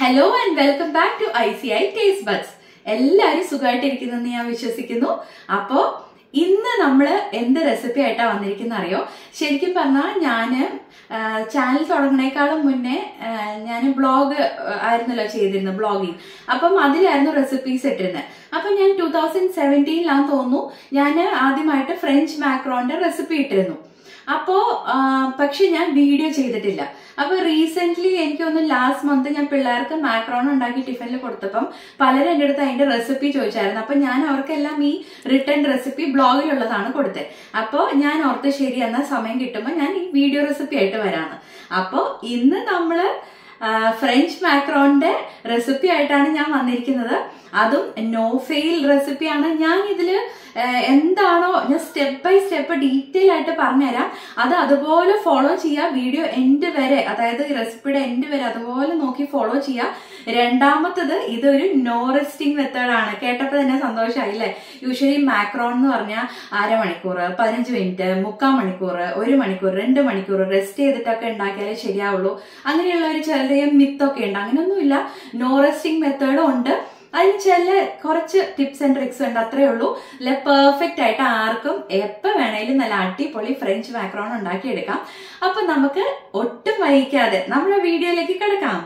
hello and welcome back to I C I taste buds എല്ലാവരും സുഖമായിട്ടിരിക്കുന്നെന്ന് ഞാൻ വിശ്വസിക്കുന്നു അപ്പോ ഇന്ന് നമ്മൾ എന്ത് റെസിപ്പി ആയിട്ടാ വന്നിരിക്കുന്ന അറിയോ ശരിക്കും പറഞ്ഞാൽ ഞാന് ചാനൽ തുടങ്ങണേക്കാളും മുന്നേ ഞാൻ ബ്ലോഗ് ആയിരുന്നല്ലോ ചെയ്തിരുന്നത് ബ്ലോഗിങ് അപ്പം അതിലായിരുന്നു റെസിപ്പീസ് ഇട്ടിരുന്നത് അപ്പം ഞാൻ ടൂ തൗസൻഡ് സെവൻറ്റീനിലാന്ന് തോന്നുന്നു ഞാൻ ആദ്യമായിട്ട് ഫ്രഞ്ച് മാക്രോന്റെ റെസിപ്പി ഇട്ടിരുന്നു അപ്പോ പക്ഷെ ഞാൻ വീഡിയോ ചെയ്തിട്ടില്ല അപ്പൊ റീസെന്റ് എനിക്കൊന്ന് ലാസ്റ്റ് മന്ത് ഞാൻ പിള്ളേർക്ക് മാക്രോൺ ഉണ്ടാക്കി ടിഫിനിൽ കൊടുത്തപ്പം പലരും എൻ്റെ അടുത്ത് അതിന്റെ റെസിപ്പി ചോദിച്ചായിരുന്നു അപ്പൊ ഞാൻ അവർക്കെല്ലാം ഈ റിട്ടേൺ റെസിപ്പി ബ്ലോഗിലുള്ളതാണ് കൊടുത്തത് അപ്പോൾ ഞാൻ ഓർത്ത് ശരി എന്നാൽ സമയം കിട്ടുമ്പോൾ ഞാൻ ഈ വീഡിയോ റെസിപ്പി ആയിട്ട് വരാന്ന് അപ്പോൾ ഇന്ന് നമ്മള് ഫ്രഞ്ച് മാക്രോണിന്റെ റെസിപ്പി ആയിട്ടാണ് ഞാൻ വന്നിരിക്കുന്നത് അതും നോ ഫെയിൽ റെസിപ്പിയാണ് ഞാൻ ഇതില് എന്താണോ ഞാൻ സ്റ്റെപ്പ് ബൈ സ്റ്റെപ്പ് ഡീറ്റെയിൽ ആയിട്ട് പറഞ്ഞുതരാം അത് അതുപോലെ ഫോളോ ചെയ്യുക വീഡിയോ എൻഡ് വരെ അതായത് റെസിപ്പിയുടെ എൻഡ് വരെ അതുപോലെ നോക്കി ഫോളോ ചെയ്യുക രണ്ടാമത്തത് ഇതൊരു നോ റെസ്റ്റിംഗ് മെത്തേഡാണ് കേട്ടപ്പോൾ തന്നെ സന്തോഷമായില്ലേ യൂഷ്വലി മാക്രോൺ എന്ന് പറഞ്ഞാൽ അരമണിക്കൂർ പതിനഞ്ച് മിനിറ്റ് മുക്കാൽ മണിക്കൂർ ഒരു മണിക്കൂർ രണ്ട് മണിക്കൂർ റെസ്റ്റ് ചെയ്തിട്ടൊക്കെ ഉണ്ടാക്കിയാലേ ശരിയാവുള്ളൂ അങ്ങനെയുള്ള ഒരു ചെറിയ മിത്തൊക്കെ ഉണ്ട് അങ്ങനെയൊന്നുമില്ല നോ റെസ്റ്റിംഗ് മെത്തേഡും ഉണ്ട് അതിന് ചില കുറച്ച് ടിപ്സ് ആൻഡ് ട്രിക്സ് ഉണ്ട് അത്രേ ഉള്ളൂ അല്ല പെർഫെക്റ്റ് ആയിട്ട് ആർക്കും എപ്പോൾ വേണേലും നല്ല അടിപൊളി ഫ്രഞ്ച് മാക്രോൺ ഉണ്ടാക്കിയെടുക്കാം അപ്പൊ നമുക്ക് ഒട്ടും വൈകിക്കാതെ നമ്മുടെ വീഡിയോയിലേക്ക് കിടക്കാം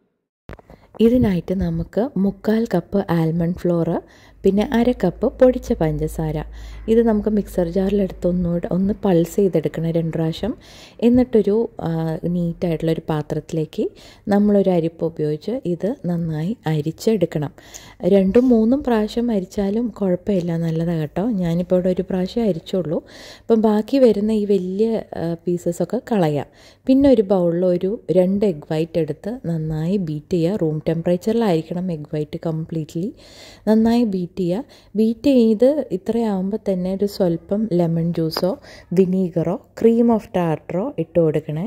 ഇതിനായിട്ട് നമുക്ക് മുക്കാൽ കപ്പ് ആൽമണ്ട് ഫ്ലോർ പിന്നെ അര കപ്പ് പൊടിച്ച പഞ്ചസാര ഇത് നമുക്ക് മിക്സർ ജാറിലെടുത്ത് ഒന്നുകൂടെ ഒന്ന് പൾസ് ചെയ്തെടുക്കണം രണ്ട് പ്രാവശ്യം എന്നിട്ടൊരു നീറ്റായിട്ടുള്ളൊരു പാത്രത്തിലേക്ക് നമ്മളൊരു അരിപ്പ് ഉപയോഗിച്ച് ഇത് നന്നായി അരിച്ചെടുക്കണം രണ്ടും മൂന്നും പ്രാവശ്യം അരിച്ചാലും കുഴപ്പമില്ല നല്ലതാണ് കേട്ടോ ഞാനിപ്പോൾ ഇവിടെ ഒരു പ്രാവശ്യം അരിച്ചുള്ളൂ അപ്പം ബാക്കി വരുന്ന ഈ വലിയ പീസസൊക്കെ കളയാം പിന്നെ ഒരു ബൗളിൽ ഒരു രണ്ട് എഗ് വൈറ്റ് എടുത്ത് നന്നായി ബീറ്റ് ചെയ്യുക റൂം ടെമ്പറേച്ചറിലായിരിക്കണം എഗ് വൈറ്റ് കംപ്ലീറ്റ്ലി നന്നായി ബീറ്റ് ചെയ്യുക ബീറ്റ് ചെയ്ത് ഇത്രയാകുമ്പോൾ തന്നെ ഒരു സ്വല്പം ലെമൺ ജ്യൂസോ വിനീഗറോ ക്രീം ഓഫ് ടാർട്ടറോ ഇട്ട് കൊടുക്കണേ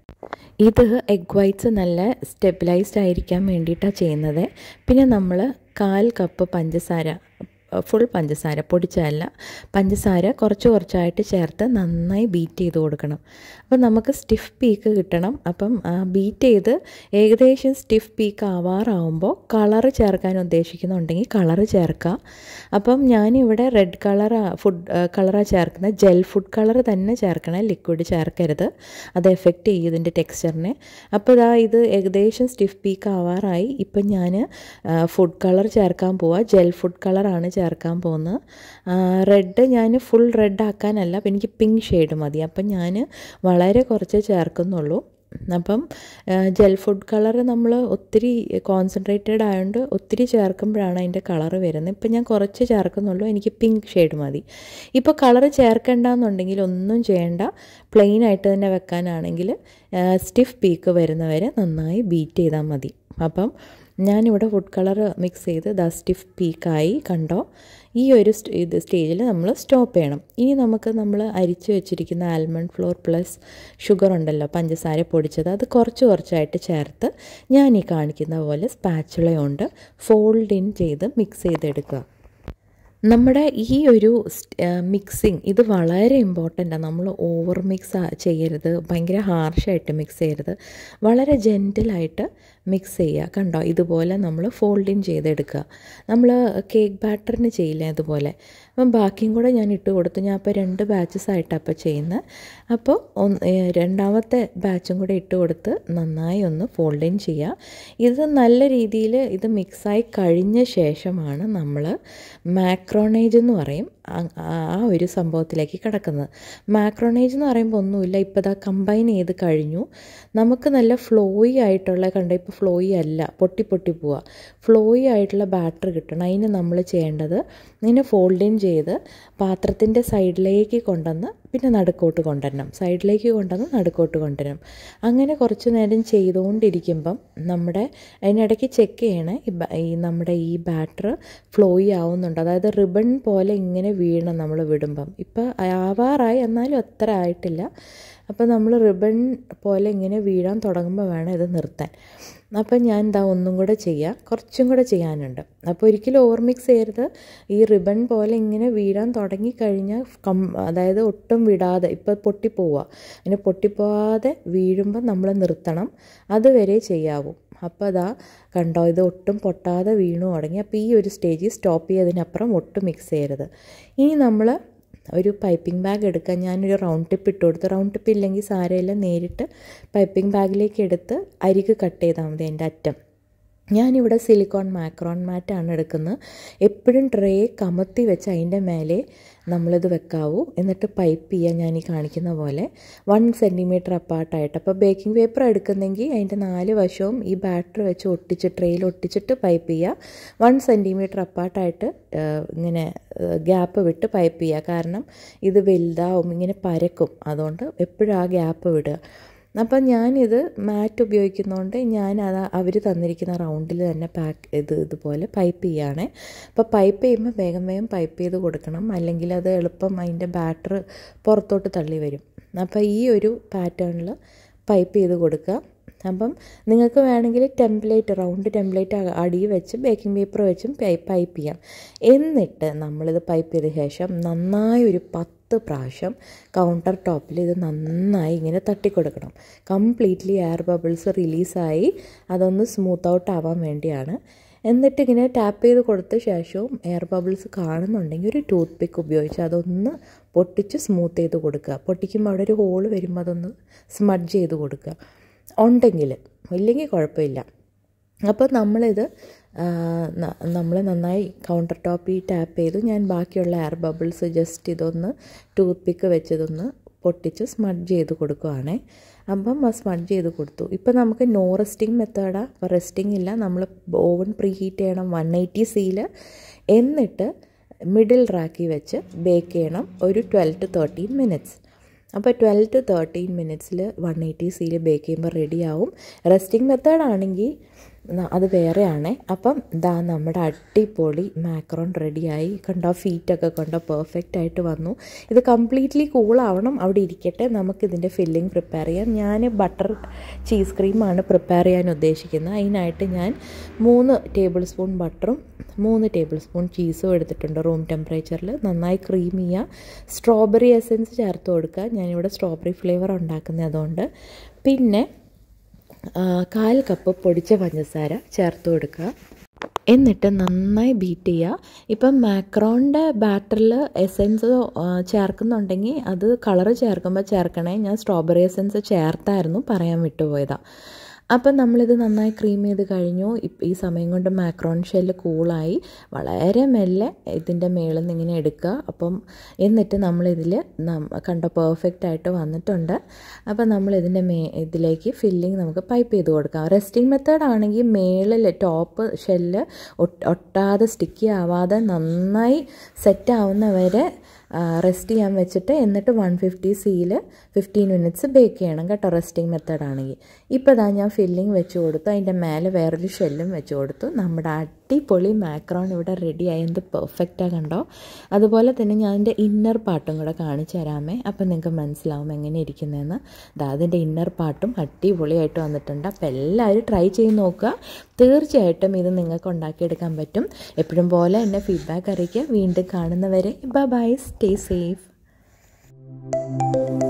ഇത് എഗ് വൈറ്റ്സ് നല്ല സ്റ്റെബിലൈസ്ഡ് ആയിരിക്കാൻ വേണ്ടിയിട്ടാണ് ചെയ്യുന്നത് പിന്നെ നമ്മൾ കാൽ കപ്പ് പഞ്ചസാര ഫുൾ പഞ്ചസാര പൊടിച്ചതല്ല പഞ്ചസാര കുറച്ച് കുറച്ചായിട്ട് ചേർത്ത് നന്നായി ബീറ്റ് ചെയ്ത് കൊടുക്കണം അപ്പം നമുക്ക് സ്റ്റിഫ് പീക്ക് കിട്ടണം അപ്പം ബീറ്റ് ചെയ്ത് ഏകദേശം സ്റ്റിഫ് പീക്ക് ആവാറാവുമ്പോൾ കളറ് ചേർക്കാൻ ഉദ്ദേശിക്കുന്നുണ്ടെങ്കിൽ കളറ് ചേർക്കാം അപ്പം ഞാനിവിടെ റെഡ് കളർ ഫുഡ് കളറാണ് ചേർക്കുന്നത് ജെൽ ഫുഡ് കളർ തന്നെ ചേർക്കണം ലിക്വിഡ് ചേർക്കരുത് അത് എഫക്റ്റ് ചെയ്യും ഇതിൻ്റെ ടെക്സ്ചറിനെ അപ്പോൾ ഇതാ ഇത് ഏകദേശം സ്റ്റിഫ് പീക്ക് ആവാറായി ഇപ്പം ഞാൻ ഫുഡ് കളർ ചേർക്കാൻ പോവാ ജെൽ ഫുഡ് കളറാണ് ചേർക്കാൻ പോകുന്നത് റെഡ് ഞാൻ ഫുൾ റെഡ് ആക്കാനല്ല അപ്പം എനിക്ക് പിങ്ക് ഷെയ്ഡ് മതി അപ്പം ഞാൻ വളരെ കുറച്ച് ചേർക്കുന്നുള്ളൂ അപ്പം ജെൽ ഫുഡ് കളർ നമ്മൾ ഒത്തിരി കോൺസെൻട്രേറ്റഡ് ആയതുകൊണ്ട് ഒത്തിരി ചേർക്കുമ്പോഴാണ് അതിൻ്റെ കളറ് വരുന്നത് ഇപ്പം ഞാൻ കുറച്ച് ചേർക്കുന്നുള്ളൂ എനിക്ക് പിങ്ക് ഷെയ്ഡ് മതി ഇപ്പോൾ കളറ് ചേർക്കേണ്ടെന്നുണ്ടെങ്കിൽ ഒന്നും ചെയ്യേണ്ട പ്ലെയിൻ ആയിട്ട് തന്നെ വെക്കാനാണെങ്കിൽ സ്റ്റിഫ് പീക്ക് വരുന്നവരെ നന്നായി ബീറ്റ് ചെയ്താൽ മതി അപ്പം ഞാനിവിടെ ഫുഡ് കളർ മിക്സ് ചെയ്ത് ദ സ്റ്റിഫ് പീക്കായി കണ്ടോ ഈ ഒരു ഇത് സ്റ്റേജിൽ നമ്മൾ സ്റ്റോപ്പ് ചെയ്യണം ഇനി നമുക്ക് നമ്മൾ അരിച്ചു വെച്ചിരിക്കുന്ന ആൽമണ്ട് ഫ്ലോർ പ്ലസ് ഷുഗർ ഉണ്ടല്ലോ പഞ്ചസാര പൊടിച്ചത് അത് കുറച്ച് കുറച്ചായിട്ട് ചേർത്ത് ഞാൻ ഈ കാണിക്കുന്ന പോലെ സ്പാച്ചുള കൊണ്ട് ഫോൾഡ് ഇൻ ചെയ്ത് മിക്സ് ചെയ്തെടുക്കുക നമ്മുടെ ഈ ഒരു മിക്സിങ് ഇത് വളരെ ഇമ്പോർട്ടൻ്റാണ് നമ്മൾ ഓവർ മിക്സ് ചെയ്യരുത് ഭയങ്കര ഹാർഷായിട്ട് മിക്സ് ചെയ്യരുത് വളരെ ജെൻറ്റിലായിട്ട് മിക്സ് ചെയ്യുക കണ്ടോ ഇതുപോലെ നമ്മൾ ഫോൾഡ് ഇൻ ചെയ്തെടുക്കുക നമ്മൾ കേക്ക് ബാറ്ററിന് ചെയ്യില്ല ഇതുപോലെ അപ്പം ബാക്കിയും കൂടെ ഞാൻ ഇട്ട് കൊടുത്തു ഞാൻ അപ്പോൾ രണ്ട് ബാച്ചസ് ആയിട്ടാണ് അപ്പോൾ ചെയ്യുന്നത് അപ്പോൾ ഒന്ന് രണ്ടാമത്തെ ബാച്ചും കൂടെ ഇട്ട് കൊടുത്ത് നന്നായി ഒന്ന് ഫോൾഡ് ഇൻ ചെയ്യുക ഇത് നല്ല രീതിയിൽ ഇത് മിക്സായി കഴിഞ്ഞ ശേഷമാണ് നമ്മൾ മാക്രോണേജ് എന്ന് പറയും ആ ഒരു സംഭവത്തിലേക്ക് കിടക്കുന്നത് മാക്രോണേജ് എന്ന് പറയുമ്പോൾ ഒന്നുമില്ല ഇപ്പോൾ ഇതാ കമ്പൈൻ ചെയ്ത് കഴിഞ്ഞു നമുക്ക് നല്ല ഫ്ലോയി ആയിട്ടുള്ള കണ്ട ഇപ്പോൾ ഫ്ലോയി അല്ല പൊട്ടി പൊട്ടി പോവുക ഫ്ലോയി ആയിട്ടുള്ള ബാറ്റർ കിട്ടണം അതിന് നമ്മൾ ചെയ്യേണ്ടത് ഇങ്ങനെ ഫോൾഡ് ഇൻ ചെയ്ത് പാത്രത്തിൻ്റെ സൈഡിലേക്ക് കൊണ്ടുവന്ന് പിന്നെ നടുക്കോട്ട് കൊണ്ടുവരണം സൈഡിലേക്ക് കൊണ്ടുവന്ന് നടുക്കോട്ട് കൊണ്ടുവരണം അങ്ങനെ കുറച്ച് നേരം ചെയ്തുകൊണ്ടിരിക്കുമ്പം നമ്മുടെ അതിനിടയ്ക്ക് ചെക്ക് ചെയ്യണേ ഈ നമ്മുടെ ഈ ബാറ്റർ ഫ്ലോയി ആവുന്നുണ്ട് അതായത് റിബൺ പോലെ ഇങ്ങനെ വീഴണം നമ്മൾ വിടുമ്പം ഇപ്പം ആവാറായി എന്നാലും അത്ര ആയിട്ടില്ല അപ്പോൾ നമ്മൾ റിബൺ പോലെ ഇങ്ങനെ വീഴാൻ തുടങ്ങുമ്പോൾ വേണം ഇത് നിർത്താൻ അപ്പം ഞാൻ എന്താ ഒന്നും കൂടെ ചെയ്യാം കുറച്ചും കൂടെ ചെയ്യാനുണ്ട് അപ്പോൾ ഒരിക്കലും ഓവർ മിക്സ് ചെയ്യരുത് ഈ റിബൺ പോലെ ഇങ്ങനെ വീഴാൻ തുടങ്ങിക്കഴിഞ്ഞാൽ കം അതായത് ഒട്ടും വിടാതെ ഇപ്പോൾ പൊട്ടിപ്പോവുക അങ്ങനെ പൊട്ടിപ്പോവാതെ വീഴുമ്പോൾ നമ്മൾ നിർത്തണം അതുവരെ ചെയ്യാവൂ അപ്പോൾ അതാ കണ്ടോ ഇത് ഒട്ടും പൊട്ടാതെ വീണു തുടങ്ങി അപ്പോൾ ഈ ഒരു സ്റ്റേജിൽ സ്റ്റോപ്പ് ചെയ്തതിനപ്പുറം ഒട്ടും മിക്സ് ചെയ്യരുത് ഇനി നമ്മൾ ഒരു പൈപ്പിംഗ് ബാഗ് എടുക്കാൻ ഞാനൊരു റൗണ്ട് ടിപ്പ് ഇട്ട് കൊടുത്തു റൗണ്ട് ടിപ്പ് ഇല്ലെങ്കിൽ സാരമില്ല നേരിട്ട് പൈപ്പിംഗ് ബാഗിലേക്ക് എടുത്ത് അരിക് കട്ട് ചെയ്താൽ മതി അതിൻ്റെ അറ്റം ഞാനിവിടെ സിലിക്കോൺ മാക്രോൺ മാറ്റാണ് എടുക്കുന്നത് എപ്പോഴും ട്രേ കമത്തി വെച്ച് അതിൻ്റെ മേലെ നമ്മളിത് വെക്കാവൂ എന്നിട്ട് പൈപ്പ് ചെയ്യാൻ ഞാൻ ഈ കാണിക്കുന്ന പോലെ വൺ സെൻറ്റിമീറ്റർ അപ്പാർട്ടായിട്ട് അപ്പോൾ ബേക്കിംഗ് പേപ്പർ എടുക്കുന്നെങ്കിൽ അതിൻ്റെ നാല് വശവും ഈ ബാറ്റർ വെച്ച് ഒട്ടിച്ച് ട്രെയിൽ ഒട്ടിച്ചിട്ട് പൈപ്പ് ചെയ്യുക വൺ സെൻറ്റിമീറ്റർ അപ്പാർട്ടായിട്ട് ഇങ്ങനെ ഗ്യാപ്പ് വിട്ട് പൈപ്പ് ചെയ്യുക കാരണം ഇത് വലുതാവും ഇങ്ങനെ പരക്കും അതുകൊണ്ട് എപ്പോഴും ആ ഗ്യാപ്പ് വിടുക അപ്പം ഞാനിത് മാറ്റ് ഉപയോഗിക്കുന്നതുകൊണ്ട് ഞാൻ അത് അവർ തന്നിരിക്കുന്ന റൗണ്ടിൽ തന്നെ പാക്ക് ഇത് ഇതുപോലെ പൈപ്പ് ചെയ്യുകയാണേ അപ്പോൾ പൈപ്പ് ചെയ്യുമ്പോൾ വേഗം വേഗം പൈപ്പ് ചെയ്ത് കൊടുക്കണം അല്ലെങ്കിൽ അത് എളുപ്പം അതിൻ്റെ ബാറ്റർ പുറത്തോട്ട് തള്ളി വരും അപ്പോൾ ഈ ഒരു പാറ്റേണിൽ പൈപ്പ് ചെയ്ത് കൊടുക്കുക അപ്പം നിങ്ങൾക്ക് വേണമെങ്കിൽ ടെംപ്ലേറ്റ് റൗണ്ട് ടെംപ്ലേറ്റ് അടി വെച്ച് ബേക്കിംഗ് പേപ്പർ വെച്ചും പൈപ്പ് ചെയ്യാം എന്നിട്ട് നമ്മളിത് പൈപ്പ് ചെയ്ത ശേഷം നന്നായി ഒരു പത്ത് പ്രാവശ്യം കൗണ്ടർ ടോപ്പിൽ ഇത് നന്നായി ഇങ്ങനെ തട്ടിക്കൊടുക്കണം കംപ്ലീറ്റ്ലി എയർ ബബിൾസ് റിലീസായി അതൊന്ന് സ്മൂത്ത് ഔട്ട് ആവാൻ വേണ്ടിയാണ് എന്നിട്ട് ഇങ്ങനെ ടാപ്പ് ചെയ്ത് കൊടുത്ത ശേഷവും എയർ ബബിൾസ് കാണുന്നുണ്ടെങ്കിൽ ഒരു ടൂത്ത് പിക്ക് ഉപയോഗിച്ച് അതൊന്ന് പൊട്ടിച്ച് സ്മൂത്ത് ചെയ്ത് കൊടുക്കുക പൊട്ടിക്കുമ്പോൾ അവിടെ ഒരു ഹോൾ വരുമ്പോൾ അതൊന്ന് സ്മഡ്ജ് ചെയ്ത് കൊടുക്കുക ഉണ്ടെങ്കിൽ ഇല്ലെങ്കിൽ കുഴപ്പമില്ല അപ്പോൾ നമ്മളിത് നമ്മൾ നന്നായി കൗണ്ടർ ടോപ്പിൽ ടാപ്പ് ചെയ്തു ഞാൻ ബാക്കിയുള്ള എയർ ബബിൾസ് ജസ്റ്റ് ഇതൊന്ന് ടൂത്ത് പിക്ക് വെച്ചതൊന്ന് പൊട്ടിച്ച് സ്മഡ്ജ് ചെയ്ത് കൊടുക്കുവാണേ അപ്പം സ്മഡ്ജ് ചെയ്ത് കൊടുത്തു ഇപ്പം നമുക്ക് നോ റെസ്റ്റിംഗ് മെത്തേഡാണ് അപ്പോൾ റെസ്റ്റിംഗ് ഇല്ല നമ്മൾ ഓവൻ പ്രീ ഹീറ്റ് ചെയ്യണം വൺ എയ്റ്റി സിയിൽ എന്നിട്ട് മിഡിൽ റാക്കി വെച്ച് ബേക്ക് ചെയ്യണം ഒരു ട്വൽവ് ടു തേർട്ടീൻ മിനിറ്റ്സ് അപ്പോൾ ട്വൽവ് ടു തേർട്ടീൻ മിനിറ്റ്സിൽ വൺ എയ്റ്റി സിയിൽ ബേക്ക് ചെയ്യുമ്പോൾ റെഡിയാവും റെസ്റ്റിംഗ് മെത്തേഡ് ആണെങ്കിൽ അത് വേറെയാണ് അപ്പം ഇതാ നമ്മുടെ അടിപൊളി മാക്രോൺ റെഡിയായി കണ്ടോ ഫീറ്റൊക്കെ കണ്ടോ പെർഫെക്റ്റ് ആയിട്ട് വന്നു ഇത് കംപ്ലീറ്റ്ലി കൂളാവണം അവിടെ ഇരിക്കട്ടെ നമുക്കിതിൻ്റെ ഫില്ലിംഗ് പ്രിപ്പയർ ചെയ്യാം ഞാൻ ബട്ടർ ചീസ് ക്രീമാണ് പ്രിപ്പയർ ചെയ്യാൻ ഉദ്ദേശിക്കുന്നത് അതിനായിട്ട് ഞാൻ മൂന്ന് ടേബിൾ സ്പൂൺ ബട്ടറും മൂന്ന് ടേബിൾ സ്പൂൺ ചീസും എടുത്തിട്ടുണ്ട് റൂം ടെമ്പറേച്ചറിൽ നന്നായി ക്രീം ചെയ്യുക സ്ട്രോബെറി എസൻസ് ചേർത്ത് കൊടുക്കുക ഞാനിവിടെ സ്ട്രോബെറി ഫ്ലേവർ ഉണ്ടാക്കുന്നത് അതുകൊണ്ട് പിന്നെ കാൽ കപ്പ് പൊടിച്ച പഞ്ചസാര ചേർത്ത് കൊടുക്കുക എന്നിട്ട് നന്നായി ബീറ്റ് ചെയ്യുക ഇപ്പം മാക്രോണിൻ്റെ ബാറ്ററിൽ എസെൻസ് ചേർക്കുന്നുണ്ടെങ്കിൽ അത് കളറ് ചേർക്കുമ്പോൾ ചേർക്കണേ ഞാൻ സ്ട്രോബെറി എസെൻസ് ചേർത്തായിരുന്നു പറയാൻ വിട്ടുപോയതാണ് അപ്പം നമ്മളിത് നന്നായി ക്രീം ചെയ്ത് കഴിഞ്ഞു ഈ സമയം കൊണ്ട് മാക്രോൺ ഷെല്ല് കൂളായി വളരെ മെല്ലെ ഇതിൻ്റെ മേളിൽ നിന്ന് ഇങ്ങനെ എടുക്കുക അപ്പം എന്നിട്ട് നമ്മളിതിൽ കണ്ട പെർഫെക്റ്റ് ആയിട്ട് വന്നിട്ടുണ്ട് അപ്പം നമ്മൾ ഇതിൻ്റെ മേ ഇതിലേക്ക് ഫില്ലിങ് നമുക്ക് പൈപ്പ് ചെയ്ത് കൊടുക്കാം റെസ്റ്റിംഗ് മെത്തേഡ് ആണെങ്കിൽ മേളിൽ ടോപ്പ് ഷെല്ല് ഒട്ടാതെ സ്റ്റിക്കി ആവാതെ നന്നായി സെറ്റ് ആവുന്നവരെ റെസ്റ്റ് ചെയ്യാൻ വെച്ചിട്ട് എന്നിട്ട് വൺ ഫിഫ്റ്റി സിയിൽ ഫിഫ്റ്റീൻ മിനിറ്റ്സ് ബേക്ക് ചെയ്യണം കേട്ടോ റെസ്റ്റിംഗ് മെത്തേഡ് ആണെങ്കിൽ ഇപ്പോൾ ഇതാ ഞാൻ ഫില്ലിംഗ് വെച്ച് കൊടുത്തു അതിൻ്റെ മേലെ വേറൊരു ഷെല്ലും വെച്ച് കൊടുത്തു നമ്മുടെ അടിപൊളി മാക്രോൺ ഇവിടെ റെഡി ആയി എന്ത് പെർഫെക്റ്റാണ് കണ്ടോ അതുപോലെ തന്നെ ഞാൻ അതിൻ്റെ ഇന്നർ പാർട്ടും കൂടെ കാണിച്ചു തരാമേ അപ്പം നിങ്ങൾക്ക് മനസ്സിലാവും എങ്ങനെ ഇരിക്കുന്നതെന്ന് ഇതാ അതിൻ്റെ ഇന്നർ പാർട്ടും അടിപൊളിയായിട്ട് വന്നിട്ടുണ്ട് അപ്പോൾ എല്ലാവരും ട്രൈ ചെയ്ത് നോക്കുക തീർച്ചയായിട്ടും ഇത് നിങ്ങൾക്ക് ഉണ്ടാക്കിയെടുക്കാൻ പറ്റും എപ്പോഴും പോലെ എന്നെ ഫീഡ്ബാക്ക് അറിയിക്കുക വീണ്ടും കാണുന്നവരെ ബൈ ബൈ സ്റ്റേ സേഫ്